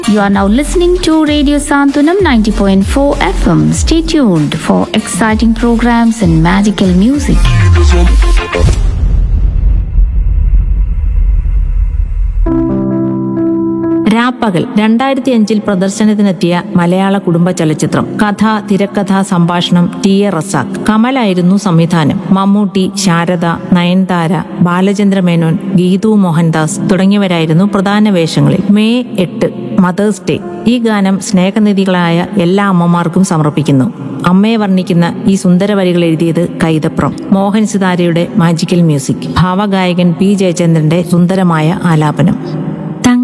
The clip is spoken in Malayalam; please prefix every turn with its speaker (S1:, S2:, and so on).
S1: You are now listening to Radio Santunam 90.4 FM. Stay tuned for exciting programs and magical music.
S2: രാപ്പകൽ രണ്ടായിരത്തി അഞ്ചിൽ പ്രദർശനത്തിനെത്തിയ മലയാള കുടുംബ ചലച്ചിത്രം കഥ തിരക്കഥ സംഭാഷണം ടി എ റസാഖ് കമലായിരുന്നു സംവിധാനം മമ്മൂട്ടി ശാരദ നയൻതാര ബാലചന്ദ്ര മേനോൻ ഗീതു മോഹൻദാസ് തുടങ്ങിയവരായിരുന്നു പ്രധാന വേഷങ്ങളിൽ മെയ് എട്ട് മദേഴ്സ് ഡേ ഈ ഗാനം സ്നേഹനിധികളായ എല്ലാ അമ്മമാർക്കും സമർപ്പിക്കുന്നു അമ്മയെ വർണ്ണിക്കുന്ന ഈ സുന്ദര വരികൾ എഴുതിയത് കൈതപ്രം മോഹൻ സിതാരയുടെ മാജിക്കൽ മ്യൂസിക് ഭാവഗായകൻ പി ജയചന്ദ്രന്റെ സുന്ദരമായ ആലാപനം